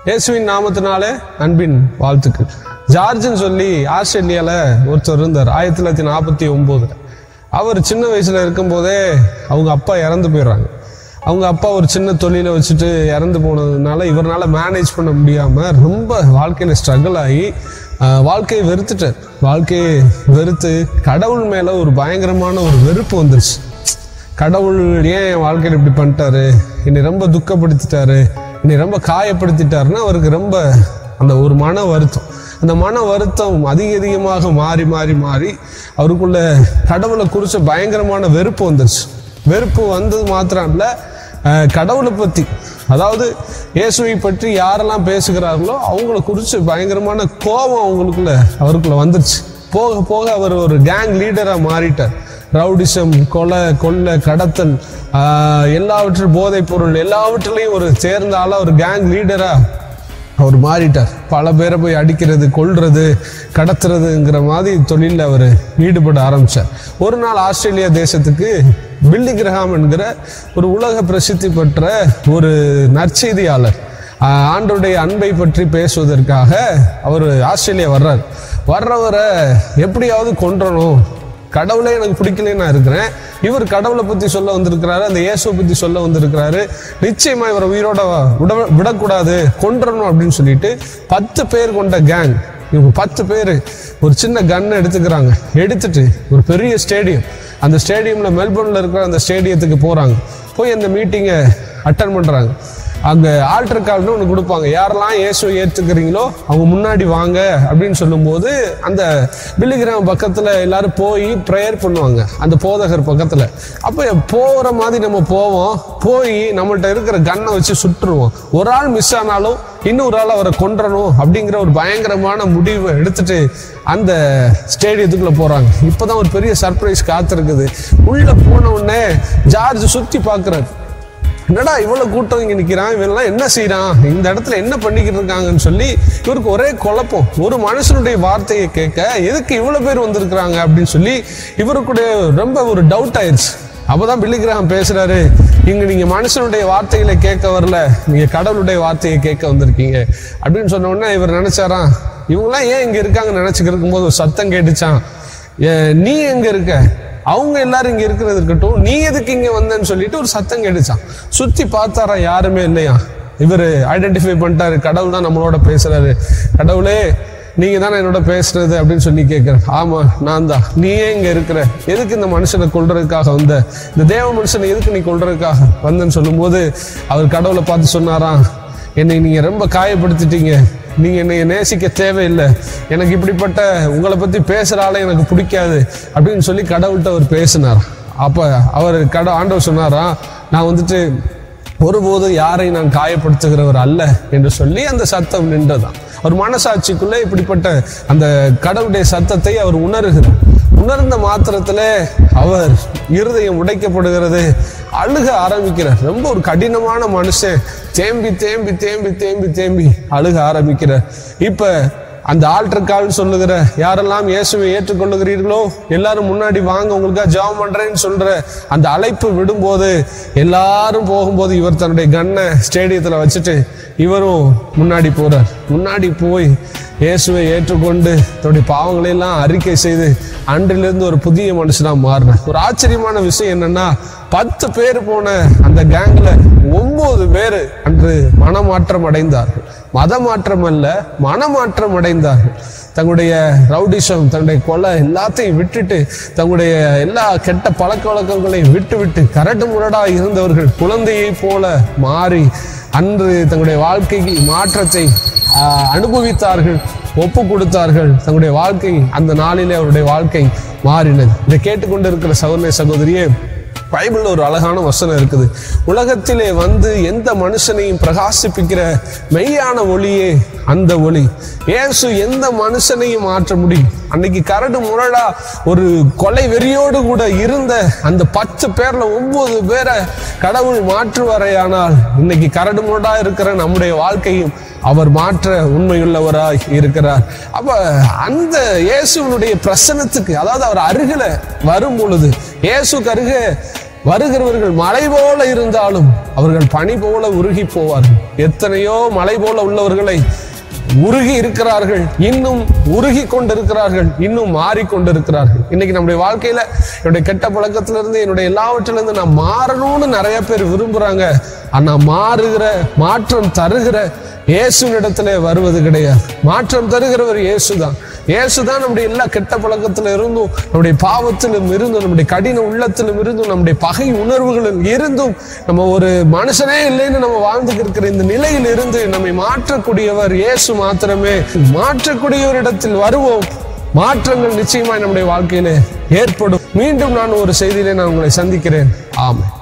இயேசுவின் நாமத்தினாலே அன்பின் வாழ்த்துக்கள் ஜார்ஜ்னு சொல்லி ஆஸ்திரேலியால ஒருத்தர் இருந்தார் ஆயிரத்தி தொள்ளாயிரத்தி நாற்பத்தி ஒன்பதுல அவர் சின்ன வயசுல இருக்கும்போதே அவங்க அப்பா இறந்து போயிடுறாங்க அவங்க அப்பா ஒரு சின்ன தொழிலை வச்சுட்டு இறந்து போனதுனால இவரால மேனேஜ் பண்ண முடியாம ரொம்ப வாழ்க்கையில ஸ்ட்ரகிள் ஆகி ஆஹ், வாழ்க்கையை வெறுத்துட்டார் வாழ்க்கையை வெறுத்து கடவுள் மேல ஒரு பயங்கரமான ஒரு வெறுப்பு வந்துருச்சு கடவுள் ஏன் என் வாழ்க்கையில் இப்படி பண்ணிட்டாரு என்னை ரொம்ப துக்கப்படுத்திட்டாரு என்னை ரொம்ப காயப்படுத்திட்டாருன்னா அவருக்கு ரொம்ப அந்த ஒரு மன வருத்தம் அந்த மன வருத்தம் அதிக அதிகமாக மாறி மாறி மாறி அவருக்குள்ள கடவுளை குறிச்ச பயங்கரமான வெறுப்பு வந்துருச்சு வெறுப்பு வந்தது மாத்திரம் இல்ல அஹ், கடவுளை பத்தி அதாவது இயேசுவை பற்றி யாரெல்லாம் பேசுகிறார்களோ அவங்கள குறித்து பயங்கரமான கோபம் அவங்களுக்குள்ள அவருக்குள்ள வந்துருச்சு போக போக அவர் ஒரு கேங் லீடரா மாறிட்டார் ரவுடிசம் கொலை கொள்ளை கடத்தல் ஆஹ், எல்லாவற்றும் போதைப் பொருள் எல்லாவற்றிலையும் ஒரு சேர்ந்த ஆளா ஒரு கேங் லீடரா அவர் மாறிட்டார் பல பேரை போய் அடிக்கிறது கொல்றது கடத்துறதுங்கிற மாதிரி தொழிலில் அவர் ஈடுபட ஆரம்பிச்சார் ஒரு நாள் ஆஸ்திரேலியா தேசத்துக்கு பில்லி கிரஹாம் என்கிற ஒரு உலக பிரசித்தி பெற்ற ஒரு நற்செய்தியாளர் ஆஹ், ஆண்டவருடைய அன்பை பற்றி பேசுவதற்காக அவர் ஆஸ்திரேலியா வர்றார் வர்றவரை எப்படியாவது கொன்றணும் கடவுளே எனக்கு பிடிக்கலன்னு நான் இருக்கிறேன் இவர் கடவுளை பத்தி சொல்ல வந்திருக்கிறாரு அந்த இயேசுவை பத்தி சொல்ல வந்திருக்கிறாரு நிச்சயமா இவரை உயிரோட விட விடக்கூடாது கொன்றணும் அப்படின்னு சொல்லிட்டு பத்து பேர் கொண்ட கேங் இவங்க பத்து பேர் ஒரு சின்ன கன் எடுத்துக்கிறாங்க எடுத்துட்டு ஒரு பெரிய ஸ்டேடியம் அந்த ஸ்டேடியம்ல மெல்போர்ன்ல இருக்கிற அந்த ஸ்டேடியத்துக்கு போறாங்க போய் அந்த மீட்டிங்கை அட்டன் பண்றாங்க அங்க ஆல்டர் கால்னு ஒன்று கொடுப்பாங்க யாரெல்லாம் இயேசுவை ஏற்றுக்கிறீங்களோ அவங்க முன்னாடி வாங்க அப்படின்னு சொல்லும்போது அந்த பில்லிகிராம் பக்கத்துல எல்லாரும் போய் ப்ரேயர் பண்ணுவாங்க அந்த போதகர் பக்கத்துல அப்போ போகிற மாதிரி நம்ம போவோம் போய் நம்மள்ட்ட இருக்கிற கன்னை வச்சு சுட்டுருவோம் ஒரு ஆள் மிஸ் ஆனாலும் இன்னொரு ஆள் அவரை கொன்றணும் அப்படிங்கிற ஒரு பயங்கரமான முடிவை எடுத்துட்டு அந்த ஸ்டேடியத்துக்குள்ள போறாங்க இப்போதான் ஒரு பெரிய சர்ப்ரைஸ் காத்திருக்குது உள்ள போன உடனே ஜார்ஜ் சுத்தி பார்க்கறாரு என்னடா இவ்வளவு கூட்டம் இங்க நிக்கிறான் இவெல்லாம் என்ன செய்றான் இந்த இடத்துல என்ன பண்ணிக்கிட்டு இருக்காங்கன்னு சொல்லி இவருக்கு ஒரே குழப்பம் ஒரு மனுஷனுடைய வார்த்தையை கேட்க எதுக்கு இவ்வளவு பேர் வந்திருக்கிறாங்க அப்படின்னு சொல்லி இவருக்குடைய ரொம்ப ஒரு டவுட் ஆயிருச்சு அப்பதான் பில்லிகிராம் பேசுறாரு இங்க நீங்க மனுஷனுடைய வார்த்தைகளை கேட்க வரல நீங்க கடவுளுடைய வார்த்தையை கேட்க வந்திருக்கீங்க அப்படின்னு சொன்ன உடனே இவர் நினைச்சாராம் இவங்கெல்லாம் ஏன் இங்க இருக்காங்கன்னு நினைச்சுக்கிட்டு இருக்கும்போது ஒரு சத்தம் கேட்டுச்சான் "ஏ, நீ எங்க இருக்க அவங்க எல்லாரும் இங்க இருக்கிறது இருக்கட்டும் நீ எதுக்கு இங்க வந்தேன்னு சொல்லிட்டு ஒரு சத்தம் கேட்டுச்சான் சுத்தி பார்த்தாரா யாருமே இல்லையா இவர் ஐடென்டிஃபை பண்ணிட்டாரு கடவுள் தான் நம்மளோட பேசுறாரு கடவுளே நீங்க தானே என்னோட பேசுறது அப்படின்னு சொல்லி கேட்கிறேன் ஆமா நான் தான் நீ ஏன் இங்க இருக்கிற எதுக்கு இந்த மனுஷனை கொல்றதுக்காக வந்த இந்த தேவ மனுஷனை எதுக்கு நீ கொல்றதுக்காக வந்தேன்னு சொல்லும்போது அவர் கடவுளை பார்த்து சொன்னாராம் என்னை நீங்க ரொம்ப காயப்படுத்திட்டீங்க நீங்க என்னை நேசிக்க தேவையில்லை எனக்கு இப்படிப்பட்ட உங்களை பத்தி பேசுற ஆளை எனக்கு பிடிக்காது அப்படின்னு சொல்லி கடவுள்கிட்ட அவர் பேசினார் அப்ப அவர் கட ஆண்டவர் சொன்னாராம் நான் வந்துட்டு ஒருபோதும் யாரை நான் காயப்படுத்துகிறவர் அல்ல என்று சொல்லி அந்த சத்தம் நின்றதாம் அவர் மனசாட்சிக்குள்ளே இப்படிப்பட்ட அந்த கடவுளுடைய சத்தத்தை அவர் உணர்கிறார் உணர்ந்த மாத்திரத்துல அவர் இருதயம் உடைக்கப்படுகிறது அழுக ஆரம்பிக்கிறார் ரொம்ப ஒரு கடினமான மனுஷன் தேம்பி தேம்பி தேம்பி தேம்பி தேம்பி அழுக ஆரம்பிக்கிறார் இப்ப அந்த ஆல்டர் கால் சொல்லுகிற யாரெல்லாம் இயேசுவை ஏற்றுக்கொள்ளுகிறீர்களோ எல்லாரும் முன்னாடி வாங்க உங்களுக்காக ஜெபம் பண்றேன்னு சொல்ற அந்த அழைப்பு விடும்போது எல்லாரும் போகும்போது இவர் தன்னுடைய கண்ணை ஸ்டேடியத்துல வச்சுட்டு இவரும் முன்னாடி போறார் முன்னாடி போய் இயேசுவை ஏற்றுக்கொண்டு தன்னுடைய பாவங்களை எல்லாம் அறிக்கை செய்து அன்றிலிருந்து ஒரு புதிய மனுஷனா மாறினார் ஒரு ஆச்சரியமான விஷயம் என்னன்னா பத்து பேர் போன அந்த கேங்ல ஒன்பது பேர் அன்று மனமாற்றம் அடைந்தார்கள் மதமாற்றம் அல்ல மனமாற்றம் அடைந்தார்கள் தங்களுடைய ரவுடிசம் தன்னுடைய கொலை எல்லாத்தையும் விட்டுட்டு தங்களுடைய எல்லா கெட்ட பழக்க வழக்கங்களையும் விட்டு விட்டு கரடு முரடா இருந்தவர்கள் குழந்தையை போல மாறி அன்று தங்களுடைய வாழ்க்கைக்கு மாற்றத்தை ஆஹ், அனுபவித்தார்கள் ஒப்பு கொடுத்தார்கள் தங்களுடைய வாழ்க்கை அந்த நாளிலே அவருடைய வாழ்க்கை மாறினது இதை கேட்டுக்கொண்டிருக்கிற சகோதர சகோதரியே பைபிள்ல ஒரு அழகான வசனம் இருக்குது உலகத்திலே வந்து எந்த மனுஷனையும் பிரகாசிப்பிக்கிற மெய்யான ஒளியே அந்த ஒளி இயேசு எந்த மனுஷனையும் மாற்ற முடியும் அன்னைக்கு கரடு முரடா ஒரு கொலை வெறியோடு கூட இருந்த அந்த பத்து பேர்ல ஒன்பது பேரை கடவுள் மாற்றுவாரையானால் இன்னைக்கு கரடு முரடா இருக்கிற நம்முடைய வாழ்க்கையும் அவர் மாற்ற உண்மையுள்ளவராய் இருக்கிறார் அப்ப அந்த இயேசுவனுடைய பிரசனத்துக்கு அதாவது அவர் அருகில வரும் பொழுது இயேசுக்கு அருகே வருகிறவர்கள் மலை போல இருந்தாலும் அவர்கள் பனி போல உருகி போவார்கள் எத்தனையோ மலை போல உள்ளவர்களை உருகி இருக்கிறார்கள் இன்னும் உருகி கொண்டிருக்கிறார்கள் இன்னும் மாறிக்கொண்டிருக்கிறார்கள் இன்னைக்கு நம்முடைய வாழ்க்கையில என்னுடைய கெட்ட பழக்கத்திலிருந்து என்னுடைய எல்லாவற்றிலிருந்து நான் மாறணும்னு நிறைய பேர் விரும்புறாங்க ஆனா மாறுகிற மாற்றம் தருகிற இயேசுனிடத்துல வருவது கிடையாது மாற்றம் தருகிறவர் இயேசுதான் இயேசுதான் நம்முடைய எல்லா கெட்ட பழக்கத்துல இருந்தும் நம்முடைய பாவத்திலும் இருந்தும் நம்முடைய கடின உள்ளத்திலும் இருந்தும் நம்முடைய பகை உணர்வுகளில் இருந்தும் நம்ம ஒரு மனுஷனே இல்லைன்னு நம்ம வாழ்ந்துட்டு இருக்கிற இந்த நிலையில் இருந்து நம்மை மாற்றக்கூடியவர் இயேசு மாத்திரமே மாற்றக்கூடியவரிடத்தில் வருவோம் மாற்றங்கள் நிச்சயமாய் நம்முடைய வாழ்க்கையிலே ஏற்படும் மீண்டும் நான் ஒரு செய்தியிலே நான் உங்களை சந்திக்கிறேன் ஆமென்